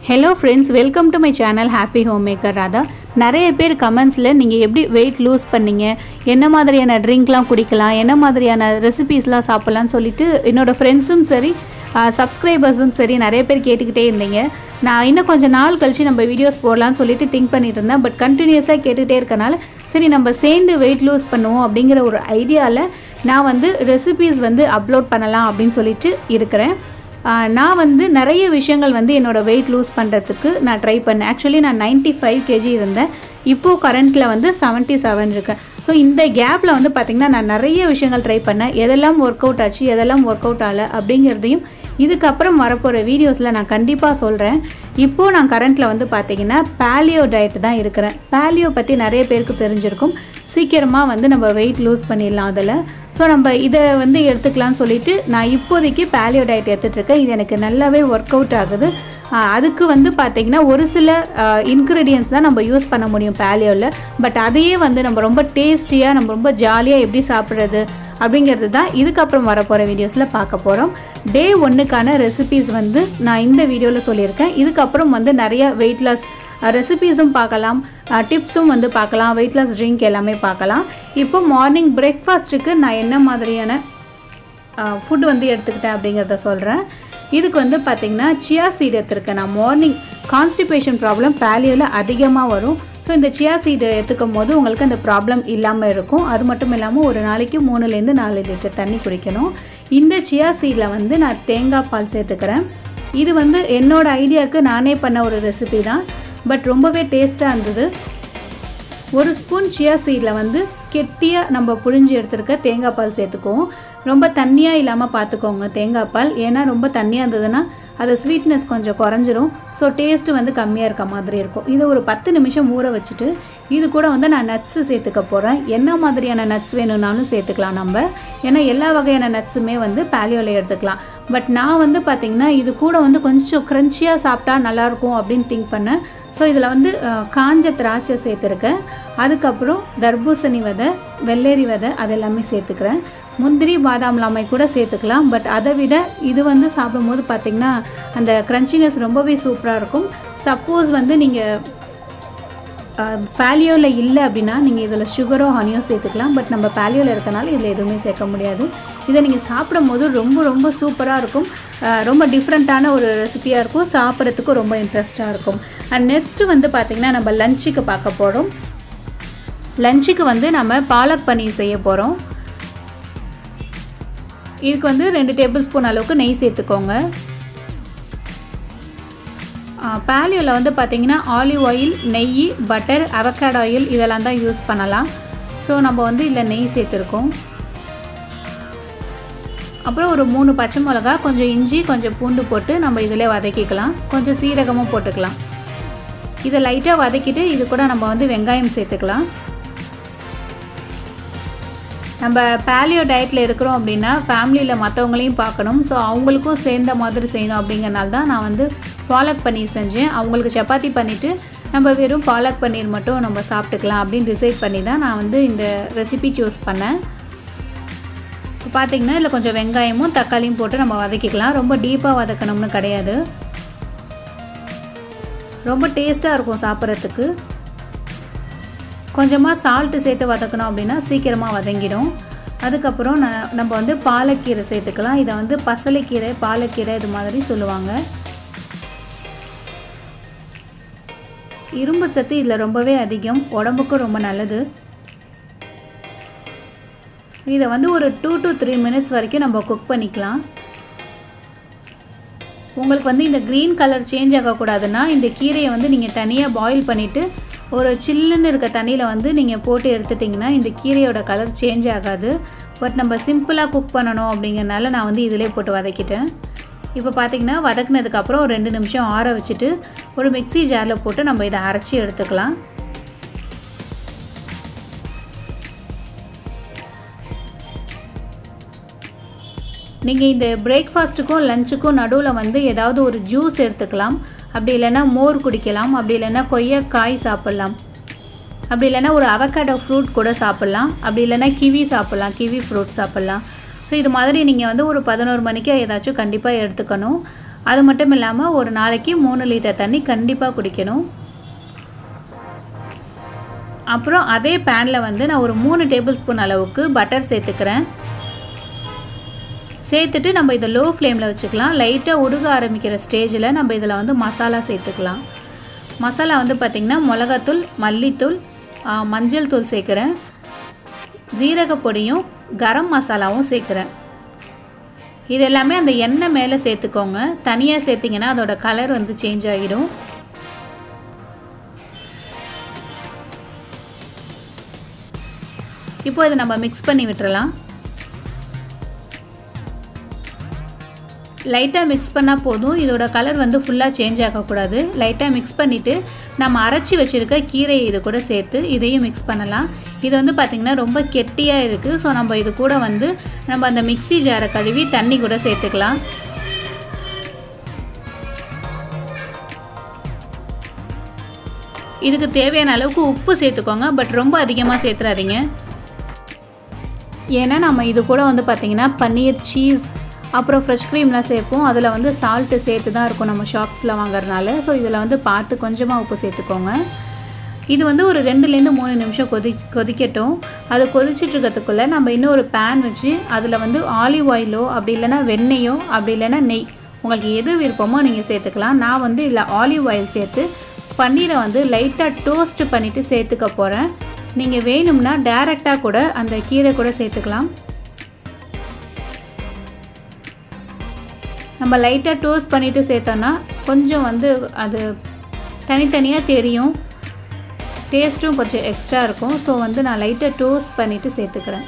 hello friends welcome to my channel happy home maker Radha நிறைய பேர் கமெண்ட்ஸில் நீங்கள் எப்படி வெயிட் லூஸ் பண்ணீங்க என்ன மாதிரியான ட்ரிங்க்லாம் குடிக்கலாம் என்ன மாதிரியான ரெசிபீஸ்லாம் சாப்பிட்லான்னு சொல்லிட்டு என்னோடய ஃப்ரெண்ட்ஸும் சரி சப்ஸ்கிரைபர்ஸும் சரி நிறைய பேர் கேட்டுக்கிட்டே இருந்தீங்க நான் இன்னும் கொஞ்சம் நாள் கழிச்சு நம்ம வீடியோஸ் போடலாம்னு சொல்லிட்டு திங்க் பண்ணிட்டு இருந்தேன் பட் கண்டினியூஸாக கேட்டுகிட்டே இருக்கனால சரி நம்ம சேர்ந்து வெயிட் லூஸ் பண்ணுவோம் அப்படிங்கிற ஒரு ஐடியாவில் நான் வந்து ரெசிபீஸ் வந்து அப்லோட் பண்ணலாம் அப்படின்னு சொல்லிட்டு இருக்கிறேன் ஆஹ் நான் வந்து நிறைய விஷயங்கள் வந்து என்னோடய வெயிட் லூஸ் பண்ணுறதுக்கு நான் ட்ரை பண்ணேன் ஆக்சுவலி நான் 95 ஃபைவ் கேஜி இருந்தேன் இப்போது கரண்ட்டில் வந்து 77 செவன் இருக்கேன் ஸோ இந்த கேப்பில் வந்து பார்த்திங்கன்னா நான் நிறைய விஷயங்கள் ட்ரை பண்ணேன் எதெல்லாம் ஒர்க் அவுட் ஆச்சு எதெல்லாம் ஒர்க் அவுட் ஆகலை அப்படிங்கிறதையும் இதுக்கப்புறம் வரப்போகிற வீடியோஸில் நான் கண்டிப்பாக சொல்கிறேன் இப்போது நான் கரண்ட்டில் வந்து பார்த்தீங்கன்னா பேலியோ டயட் தான் இருக்கிறேன் பேலியோ பற்றி நிறைய பேருக்கு தெரிஞ்சிருக்கும் சீக்கிரமாக வந்து நம்ம வெயிட் லூஸ் பண்ணிடலாம் அதில் ஸோ நம்ம இதை வந்து எடுத்துக்கலாம்னு சொல்லிட்டு நான் இப்போதைக்கு பேலியோ டயட் எடுத்துகிட்ருக்கேன் இது எனக்கு நல்லாவே ஒர்க் அவுட் ஆகுது ஆஹ் அதுக்கு வந்து பார்த்திங்கன்னா ஒரு சில இன்க்ரீடியன்ஸ் தான் நம்ம யூஸ் பண்ண முடியும் பேலியோவில் பட் அதையே வந்து நம்ம ரொம்ப டேஸ்டியாக நம்ம ரொம்ப ஜாலியாக எப்படி சாப்பிட்றது அப்படிங்கிறது தான் இதுக்கப்புறம் வரப்போகிற வீடியோஸில் பார்க்க போகிறோம் டே ஒன்றுக்கான ரெசிபீஸ் வந்து நான் இந்த வீடியோவில் சொல்லியிருக்கேன் இதுக்கப்புறம் வந்து நிறைய வெயிட் லாஸ் ரெசிபீஸும் பார்க்கலாம் டிப்ஸும் வந்து பார்க்கலாம் வெயிட் லாஸ் ட்ரிங்க் எல்லாமே பார்க்கலாம் இப்போ மார்னிங் பிரேக்ஃபாஸ்ட்டுக்கு நான் என்ன மாதிரியான ஃபுட் வந்து எடுத்துக்கிட்டேன் அப்படிங்கிறத சொல்கிறேன் இதுக்கு வந்து பார்த்திங்கன்னா சியா சீட் எடுத்துருக்கேன் நான் மார்னிங் கான்ஸ்டிபேஷன் ப்ராப்ளம் பேலியோவில் அதிகமாக வரும் ஸோ இந்த சியா சீடு எடுத்துக்கும் போது உங்களுக்கு அந்த ப்ராப்ளம் இல்லாமல் இருக்கும் அது மட்டும் இல்லாமல் ஒரு நாளைக்கு மூணுலேருந்து நாலு லிட்டர் தண்ணி குடிக்கணும் இந்த சியா சீடில் வந்து நான் தேங்காய் பால் சேர்த்துக்கிறேன் இது வந்து என்னோட ஐடியாவுக்கு நானே பண்ண ஒரு ரெசிபி தான் பட் ரொம்பவே டேஸ்ட்டாக இருந்தது ஒரு ஸ்பூன் சியா சீடில் வந்து கெட்டியாக நம்ம புழிஞ்சு எடுத்துருக்க தேங்காய் பால் சேர்த்துக்குவோம் ரொம்ப தண்ணியாக இல்லாமல் பார்த்துக்கோங்க தேங்காய் பால் ஏன்னா ரொம்ப தண்ணியாக இருந்ததுன்னா அது ஸ்வீட்னஸ் கொஞ்சம் குறைஞ்சிரும் ஸோ டேஸ்ட்டு வந்து கம்மியாக இருக்க மாதிரி இருக்கும் இதை ஒரு பத்து நிமிஷம் ஊற வச்சுட்டு இது கூட வந்து நான் நட்ஸு சேர்த்துக்க போகிறேன் என்ன மாதிரியான நட்ஸ் வேணும்னாலும் சேர்த்துக்கலாம் நம்ம ஏன்னா எல்லா வகையான நட்ஸுமே வந்து பேலியோவில் எடுத்துக்கலாம் பட் நான் வந்து பார்த்திங்கன்னா இது கூட வந்து கொஞ்சம் க்ரன்ச்சியாக சாப்பிட்டா நல்லாயிருக்கும் அப்படின்னு திங்க் பண்ணேன் ஸோ இதில் வந்து அஹ், காஞ்ச திராட்சை சேர்த்துருக்கேன் அதுக்கப்புறம் தர்பூசணி விதை வெள்ளரி விதை அதெல்லாமே சேர்த்துக்கிறேன் முந்திரி பாதாம் லாமை கூட சேர்த்துக்கலாம் பட் அதை விட இது வந்து சாப்பிடும்போது பார்த்திங்கன்னா அந்த க்ரன்ச்சினஸ் ரொம்பவே சூப்பராக இருக்கும் சப்போஸ் வந்து நீங்கள் பேலியோவில் இல்லை அப்படின்னா நீங்கள் இதில் சுகரோ ஹனியோ சேர்த்துக்கலாம் பட் நம்ம பேலியோவில் இருக்கனால இதில் எதுவுமே சேர்க்க முடியாது இதை நீங்கள் சாப்பிடும் போது ரொம்ப ரொம்ப சூப்பராக இருக்கும் அஹ் ரொம்ப டிஃப்ரெண்ட்டான ஒரு ரெசிபியாக இருக்கும் சாப்பிட்றதுக்கும் ரொம்ப இன்ட்ரெஸ்ட்டாக இருக்கும் அண்ட் நெக்ஸ்ட்டு வந்து பார்த்திங்கன்னா நம்ம லஞ்சுக்கு பார்க்க போகிறோம் லஞ்சுக்கு வந்து நம்ம பாலக் பன்னீர் செய்ய போகிறோம் இதுக்கு வந்து ரெண்டு டேபிள் ஸ்பூன் அளவுக்கு நெய் சேர்த்துக்கோங்க பேலியோவில் வந்து பார்த்தீங்கன்னா ஆலிவ் ஆயில் நெய் பட்டர் அவக்காட் ஆயில் இதெல்லாம் தான் யூஸ் பண்ணலாம் ஸோ நம்ம வந்து இதில் நெய் சேர்த்துருக்கோம் அப்புறம் ஒரு மூணு பச்சை மிளகா கொஞ்சம் இஞ்சி கொஞ்சம் பூண்டு போட்டு நம்ம இதில் வதக்கிக்கலாம் கொஞ்சம் சீரகமும் போட்டுக்கலாம் இதை லைட்டாக வதக்கிட்டு இது கூட நம்ம வந்து வெங்காயம் சேர்த்துக்கலாம் நம்ம பேலியோ டயட்டில் இருக்கிறோம் அப்படின்னா ஃபேமிலியில் மற்றவங்களையும் பார்க்கணும் ஸோ அவங்களுக்கும் சேர்ந்த மாதிரி செய்யணும் அப்படிங்கிறனால தான் நான் வந்து பாலக் பன்னீர் செஞ்சேன் அவங்களுக்கு சப்பாத்தி பண்ணிவிட்டு நம்ம வெறும் பாலக் பன்னீர் மட்டும் நம்ம சாப்பிட்டுக்கலாம் அப்படின்னு டிசைட் பண்ணி தான் நான் வந்து இந்த ரெசிபி சூஸ் பண்ணேன் இப்போ பார்த்தீங்கன்னா இதில் கொஞ்சம் வெங்காயமும் தக்காளியும் போட்டு நம்ம வதக்கிக்கலாம் ரொம்ப டீப்பாக வதக்கணும்னு கிடையாது ரொம்ப டேஸ்ட்டாக இருக்கும் சாப்பிட்றதுக்கு கொஞ்சமாக சால்ட்டு சேர்த்து வதக்கணும் அப்படின்னா சீக்கிரமாக வதங்கிடும் அதுக்கப்புறம் ந நம்ம வந்து பாலக்கீரை சேர்த்துக்கலாம் இதை வந்து பசலைக்கீரை பாலக்கீரை இது மாதிரி சொல்லுவாங்க இரும்பு சத்து இதில் ரொம்பவே அதிகம் உடம்புக்கும் ரொம்ப நல்லது இதை வந்து ஒரு டூ டு த்ரீ மினிட்ஸ் வரைக்கும் நம்ம குக் பண்ணிக்கலாம் உங்களுக்கு வந்து இந்த க்ரீன் கலர் சேஞ்ச் ஆகக்கூடாதுன்னா இந்த கீரையை வந்து நீங்கள் தனியாக பாயில் பண்ணிவிட்டு ஒரு சில்லுன்னு இருக்க தண்ணியில் வந்து நீங்கள் போட்டு எடுத்துட்டிங்கன்னா இந்த கீரையோட கலர் சேஞ்ச் ஆகாது பட் நம்ம சிம்பிளாக குக் பண்ணணும் அப்படிங்கிறனால நான் வந்து இதிலே போட்டு வதக்கிட்டேன் இப்போ பார்த்தீங்கன்னா வதக்குனதுக்கப்புறம் ஒரு ரெண்டு நிமிஷம் ஆற வச்சுட்டு ஒரு மிக்ஸி ஜாரில் போட்டு நம்ம இதை அரைச்சி எடுத்துக்கலாம் நீங்கள் இந்த பிரேக்ஃபாஸ்ட்டுக்கும் லஞ்சுக்கும் நடுவில் வந்து ஏதாவது ஒரு ஜூஸ் எடுத்துக்கலாம் அப்படி இல்லைன்னா மோர் குடிக்கலாம் அப்படி இல்லைன்னா கொய்யாக்காய் சாப்பிட்லாம் அப்படி இல்லைன்னா ஒரு அவக்காடோ ஃப்ரூட் கூட சாப்பிட்லாம் அப்படி இல்லைன்னா கிவி சாப்பிட்லாம் கிவி ஃப்ரூட் சாப்பிட்லாம் ஸோ இது மாதிரி நீங்கள் வந்து ஒரு பதினோரு மணிக்கு ஏதாச்சும் கண்டிப்பாக எடுத்துக்கணும் அது மட்டும் இல்லாமல் ஒரு நாளைக்கு மூணு லிட்டர் தண்ணி கண்டிப்பாக குடிக்கணும் அப்புறம் அதே பேனில் வந்து நான் ஒரு மூணு டேபிள் ஸ்பூன் அளவுக்கு பட்டர் சேர்த்துக்கிறேன் சேர்த்துட்டு நம்ம இதை லோ ஃப்ளேமில் வச்சுக்கலாம் லைட்டாக உருக ஆரம்பிக்கிற ஸ்டேஜில் நம்ம இதில் வந்து மசாலா சேர்த்துக்கலாம் மசாலா வந்து பார்த்திங்கன்னா மிளகாத்தூள் மல்லித்தூள் மஞ்சள் தூள் சேர்க்குறேன் ஜீரக பொடியும் கரம் மசாலாவும் சேர்க்குறேன் இது எல்லாமே அந்த எண்ணெய் மேலே சேர்த்துக்கோங்க தனியாக சேர்த்திங்கன்னா அதோட கலர் வந்து சேஞ்ச் ஆகிடும் இப்போ இதை நம்ம மிக்ஸ் பண்ணி விட்டுறலாம் லைட்டாக மிக்ஸ் பண்ணால் போதும் இதோட கலர் வந்து ஃபுல்லாக சேஞ்ச் ஆகக்கூடாது லைட்டாக மிக்ஸ் பண்ணிவிட்டு நம்ம அரைச்சி வச்சுருக்க கீரையை இது கூட சேர்த்து இதையும் மிக்ஸ் பண்ணலாம் இது வந்து பார்த்திங்கன்னா ரொம்ப கெட்டியாக இருக்குது ஸோ நம்ம இது கூட வந்து நம்ம அந்த மிக்ஸி ஜாரை கழுவி தண்ணி கூட சேர்த்துக்கலாம் இதுக்கு தேவையான அளவுக்கு உப்பு சேர்த்துக்கோங்க பட் ரொம்ப அதிகமாக சேர்த்துறாதீங்க ஏன்னா நம்ம இது கூட வந்து பார்த்திங்கன்னா பன்னீர் சீஸ் அப்புறம் ஃப்ரெஷ் க்ரீம்லாம் சேர்ப்போம் அதில் வந்து சால்ட்டு சேர்த்து தான் இருக்கும் நம்ம ஷாப்ஸில் வாங்குறதுனால ஸோ இதில் வந்து பார்த்து கொஞ்சமாக உப்பு சேர்த்துக்கோங்க இது வந்து ஒரு ரெண்டுலேருந்து மூணு நிமிஷம் கொதி கொதிக்கட்டும் அது கொதிச்சுட்டு இருக்கிறதுக்குள்ளே நம்ம இன்னொரு பேன் வச்சு அதில் வந்து ஆலிவ் ஆயிலோ அப்படி இல்லைன்னா வெண்ணெயோ அப்படி இல்லைன்னா நெய் உங்களுக்கு எது விருப்பமோ நீங்கள் சேர்த்துக்கலாம் நான் வந்து இதில் ஆலிவ் ஆயில் சேர்த்து பன்னீரை வந்து லைட்டாக டோஸ்ட் பண்ணிவிட்டு சேர்த்துக்க போகிறேன் நீங்கள் வேணும்னா டேரெக்டாக கூட அந்த கீரை கூட சேர்த்துக்கலாம் நம்ம லைட்டாக டோஸ்ட் பண்ணிவிட்டு சேர்த்தோன்னா கொஞ்சம் வந்து அது தனித்தனியாக தெரியும் டேஸ்ட்டும் கொஞ்சம் எக்ஸ்ட்ரா இருக்கும் ஸோ வந்து நான் லைட்டாக டோஸ்ட் பண்ணிவிட்டு சேர்த்துக்கிறேன்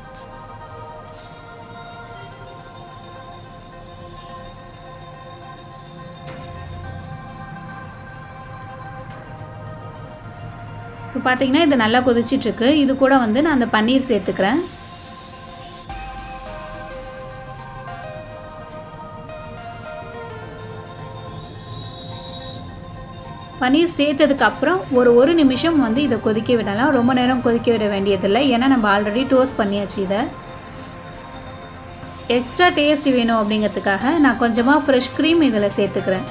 இப்போ பார்த்தீங்கன்னா இது நல்லா கொதிச்சிட்ருக்கு இது கூட வந்து நான் அந்த பன்னீர் சேர்த்துக்கிறேன் பன்னீர் சேர்த்ததுக்கு அப்புறம் ஒரு ஒரு நிமிஷம் வந்து இதை கொதிக்க விடலாம் ரொம்ப நேரம் கொதிக்க விட வேண்டியதில்லை ஏன்னா நம்ம ஆல்ரெடி டோஸ்ட் பண்ணியாச்சு இதை எக்ஸ்ட்ரா டேஸ்ட் வேணும் அப்படிங்கிறதுக்காக நான் கொஞ்சமாக ஃப்ரெஷ் க்ரீம் இதில் சேர்த்துக்கிறேன்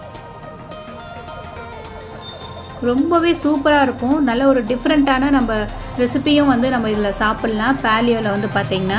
ரொம்பவே சூப்பராக இருக்கும் நல்ல ஒரு டிஃப்ரெண்ட்டான நம்ம ரெசிபியும் வந்து நம்ம இதில் சாப்பிட்லாம் பேலியோவில் வந்து பார்த்திங்கன்னா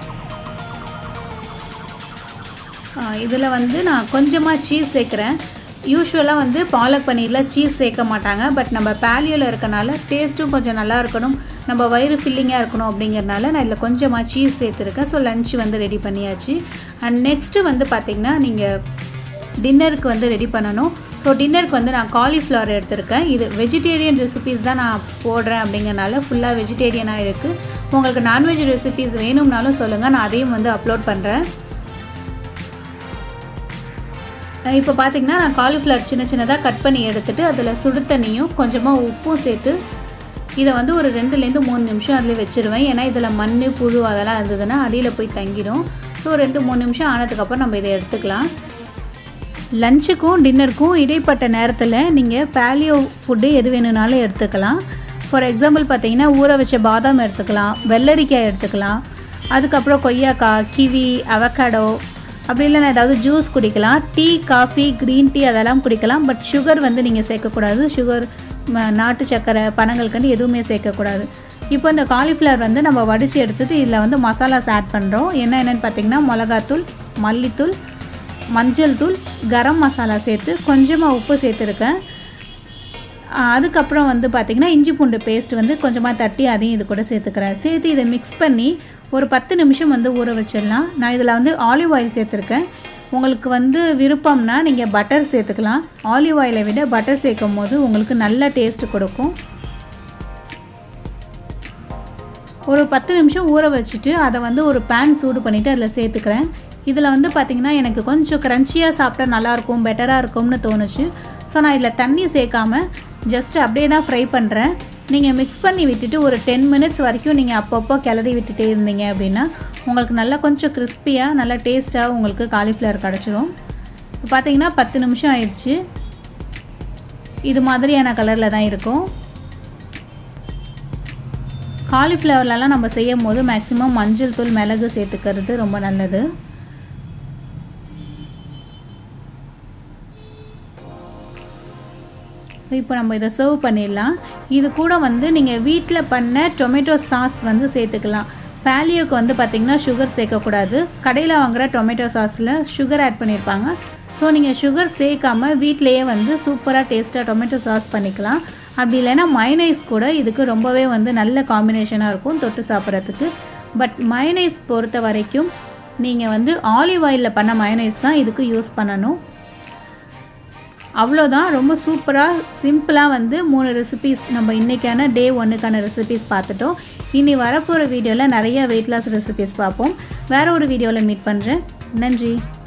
இதில் வந்து நான் கொஞ்சமாக சீஸ் சேர்க்குறேன் யூஸ்வலாக வந்து பாலக் பன்னீரில் சீஸ் சேர்க்க மாட்டாங்க பட் நம்ம பேலியோவில் இருக்கனால டேஸ்ட்டும் கொஞ்சம் நல்லா இருக்கணும் நம்ம வயிறு ஃபில்லிங்காக இருக்கணும் அப்படிங்கிறனால நான் இதில் கொஞ்சமாக சீஸ் சேர்த்துருக்கேன் ஸோ லன்ச் வந்து ரெடி பண்ணியாச்சு அண்ட் நெக்ஸ்ட்டு வந்து பார்த்திங்கன்னா நீங்கள் டின்னருக்கு வந்து ரெடி பண்ணணும் ஸோ டின்னருக்கு வந்து நான் காலிஃப்ளவர் எடுத்திருக்கேன் இது வெஜிடேரியன் ரெசிபீஸ் தான் நான் போடுறேன் அப்படிங்கிறனால ஃபுல்லாக வெஜிடேரியனாக இருக்குது உங்களுக்கு நான்வெஜ் ரெசிபீஸ் வேணும்னாலும் சொல்லுங்கள் நான் அதையும் வந்து அப்லோட் பண்ணுறேன் இப்போ பார்த்தீங்கன்னா நான் காலிஃப்ளவர் சின்ன சின்னதாக கட் பண்ணி எடுத்துகிட்டு அதில் சுடு தண்ணியும் கொஞ்சமாக உப்பும் சேர்த்து இதை வந்து ஒரு ரெண்டுலேருந்து மூணு நிமிஷம் அதில் வச்சுருவேன் ஏன்னா இதில் மண் புழு அதெல்லாம் இருந்ததுன்னா அடியில் போய் தங்கிடும் ஸோ ரெண்டு மூணு நிமிஷம் ஆனதுக்கப்புறம் நம்ம இதை எடுத்துக்கலாம் லஞ்சுக்கும் டின்னருக்கும் இடைப்பட்ட நேரத்தில் நீங்கள் பேலியோ ஃபுட்டு எது வேணும்னாலும் எடுத்துக்கலாம் ஃபார் எக்ஸாம்பிள் பார்த்தீங்கன்னா ஊற வச்ச பாதாம் எடுத்துக்கலாம் வெள்ளரிக்காய் எடுத்துக்கலாம் அதுக்கப்புறம் கொய்யாக்காய் கிவி அவக்காடோ அப்படி இல்லைன்னா ஏதாவது ஜூஸ் குடிக்கலாம் டீ காஃபி க்ரீன் டீ அதெல்லாம் குடிக்கலாம் பட் சுகர் வந்து நீங்கள் சேர்க்கக்கூடாது சுகர் நாட்டு சக்கரை பனங்கல்கண்டு எதுவுமே சேர்க்கக்கூடாது இப்போ இந்த காலிஃப்ளவர் வந்து நம்ம வடித்து எடுத்துகிட்டு இதில் வந்து மசாலாஸ் ஆட் பண்ணுறோம் என்ன என்னென்னு பார்த்தீங்கன்னா மிளகாத்தூள் மல்லித்தூள் மஞ்சள் தூள் கரம் மசாலா சேர்த்து கொஞ்சமாக உப்பு சேர்த்துருக்கேன் அதுக்கப்புறம் வந்து பார்த்திங்கன்னா இஞ்சி பூண்டு பேஸ்ட் வந்து கொஞ்சமாக தட்டி அதையும் இது கூட சேர்த்துக்கிறேன் சேர்த்து இதை மிக்ஸ் பண்ணி ஒரு பத்து நிமிஷம் வந்து ஊற வச்சிடலாம் நான் இதில் வந்து ஆலிவ் ஆயில் சேர்த்துருக்கேன் உங்களுக்கு வந்து விருப்பம்னா நீங்கள் பட்டர் சேர்த்துக்கலாம் ஆலிவ் ஆயிலை விட பட்டர் சேர்க்கும் போது உங்களுக்கு நல்ல டேஸ்ட் கொடுக்கும் ஒரு பத்து நிமிஷம் ஊற வச்சுட்டு அதை வந்து ஒரு பேன் சூடு பண்ணிவிட்டு அதில் சேர்த்துக்கிறேன் இதில் வந்து பார்த்திங்கன்னா எனக்கு கொஞ்சம் க்ரன்ச்சியாக சாப்பிட்டா நல்லாயிருக்கும் பெட்டராக இருக்கும்னு தோணுச்சு ஸோ நான் இதில் தண்ணி சேர்க்காம ஜஸ்ட் அப்படியே தான் ஃப்ரை பண்ணுறேன் நீங்கள் மிக்ஸ் பண்ணி விட்டுட்டு ஒரு டென் மினிட்ஸ் வரைக்கும் நீங்கள் அப்பப்போ கிளறி விட்டுட்டே இருந்தீங்க அப்படின்னா உங்களுக்கு நல்லா கொஞ்சம் கிறிஸ்பியாக நல்லா டேஸ்ட்டாக உங்களுக்கு காலிஃப்ளவர் கிடச்சிரும் இப்போ பார்த்தீங்கன்னா பத்து நிமிஷம் ஆயிடுச்சு இது மாதிரியான கலரில் தான் இருக்கும் காலிஃப்ளவர்லலாம் நம்ம செய்யும் போது மேக்ஸிமம் மஞ்சள் தூள் மிளகு சேர்த்துக்கிறது ரொம்ப நல்லது இப்போ நம்ம இதை சர்வ் பண்ணிடலாம் இது கூட வந்து நீங்கள் வீட்டில் பண்ண டொமேட்டோ சாஸ் வந்து சேர்த்துக்கலாம் பேலியோக்கு வந்து பார்த்திங்கன்னா சுகர் சேர்க்கக்கூடாது கடையில் வாங்குகிற டொமேட்டோ சாஸில் சுகர் ஆட் பண்ணியிருப்பாங்க ஸோ நீங்கள் சுகர் சேர்க்காம வீட்டிலையே வந்து சூப்பராக டேஸ்ட்டாக டொமேட்டோ சாஸ் பண்ணிக்கலாம் அப்படி இல்லைன்னா மைனைஸ் கூட இதுக்கு ரொம்பவே வந்து நல்ல காம்பினேஷனாக இருக்கும் தொட்டு சாப்பிட்றதுக்கு பட் மைனைஸ் பொறுத்த வரைக்கும் நீங்கள் வந்து ஆலிவ் ஆயிலில் பண்ண மைனைஸ் தான் இதுக்கு யூஸ் பண்ணணும் அவ்வளோதான் ரொம்ப சூப்பராக சிம்பிளாக வந்து மூணு ரெசிபீஸ் நம்ம இன்றைக்கான டே ஒன்றுக்கான ரெசிபீஸ் பார்த்துட்டோம் இனி வரப்போகிற வீடியோவில் நிறைய வெயிட் லாஸ் ரெசிபீஸ் பார்ப்போம் வேறு ஒரு வீடியோவில் மீட் பண்ணுறேன் நன்றி